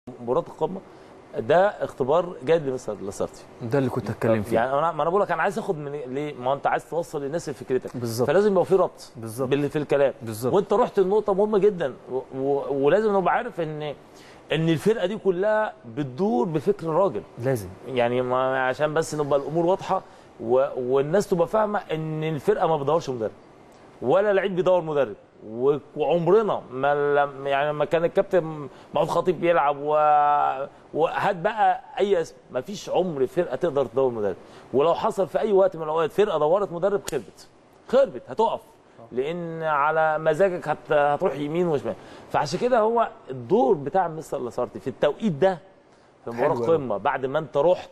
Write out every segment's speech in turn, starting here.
مباراه القمه ده اختبار جيد لمستر لاسارتي ده اللي كنت اتكلم فيه يعني انا ما انا بقول لك انا عايز اخد من ليه ما انت عايز توصل للناس فكرتك بالظبط. فلازم يبقى في ربط بالظبط. باللي في الكلام بالظبط. وانت رحت لنقطه مهمه جدا و... و... ولازم نبقى عارف ان ان الفرقه دي كلها بتدور بفكر الراجل لازم يعني ما عشان بس نبقى الامور واضحه و... والناس تبقى فاهمه ان الفرقه ما بتدورش مدرب ولا لعيب بيدور مدرب و- وعمرنا ما لم يعني لما كان الكابتن محمود خطيب بيلعب و... وهات بقى اي اسم ما فيش عمر فرقه تقدر تدور مدرب ولو حصل في اي وقت من الاوقات فرقه دورت مدرب خربت خربت هتقف لان على مزاجك هت... هتروح يمين وشمال فعشان كده هو الدور بتاع مستر لاسارتي في التوقيت ده في مباراه حلو أوي. قمه بعد ما انت رحت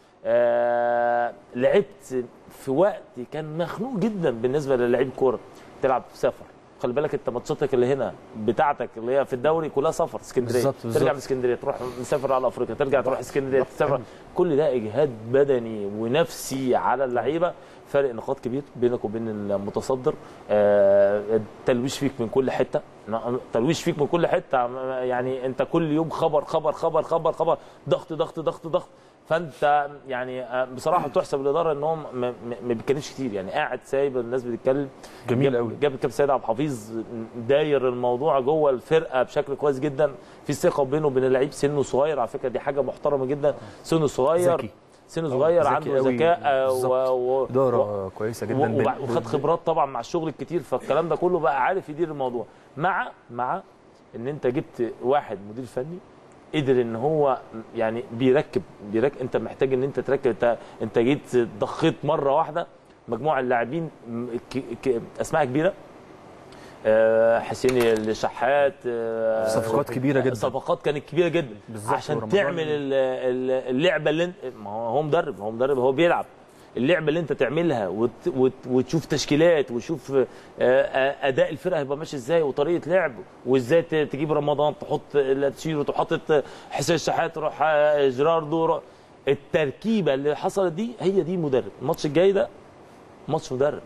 آه لعبت في وقت كان مخنوق جدا بالنسبه للاعيب كوره تلعب في سفر خلي بالك انت ماتشاتك اللي هنا بتاعتك اللي هي في الدوري كلها سفر اسكندريه بالظبط، بالظبط. ترجع من اسكندريه تروح مسافر على افريقيا ترجع تروح اسكندريه تسافر كل ده اجهاد بدني ونفسي على اللعيبه فرق نقاط كبير بينك وبين المتصدر آه، تلويش فيك من كل حته تلويش فيك من كل حته يعني انت كل يوم خبر خبر خبر خبر خبر ضغط ضغط ضغط ضغط فانت يعني آه، بصراحه تحسب الاداره ان هو ما- ما ما بيتكلمش كتير يعني قاعد سايب الناس بتتكلم جميل جاب- قوي. جاب الكابتن سيد عبد الحفيظ داير الموضوع جوه الفرقه بشكل كويس جدا في ثقه بينه وبين اللعيب سنه صغير على فكره دي حاجه محترمه جدا سنه صغير ذكي. سنه صغير ذكي عنده قوي. ذكاء آه، بالظبط. و... و... اداره كويسه جدا و- بال- وبع- وخد خبرات طبعا مع الشغل الكتير فالكلام ده كله بقى عارف يدير الموضوع مع مع ان انت جبت واحد مدير فني قدر ان هو يعني بيركب بيركب انت محتاج ان انت تركب انت انت جيت ضخيت مره واحده مجموعه اللاعبين م- ك- ك- اسماء كبيره آه، حسين الشحات آه، صفقات كبيرة جدا. صفقات كانت كبيره جدا بالظبط، عشان ورمضان. تعمل ال- ال- اللعبه اللي انت ما هو هو مدرب هو مدرب هو بيلعب اللعبه اللي انت تعملها وت... وت... وتشوف تشكيلات وتشوف آه، آه، اداء الفرقه هيبقى ماشي ازاي وطريقه لعب وازاي ت- تجيب رمضان تحط لاتشيرو تحط حسين الشحات تروح آه، جيراردو روح- التركيبه اللي حصلت دي هي دي مدرب الماتش الجاي ده ماتش مدرب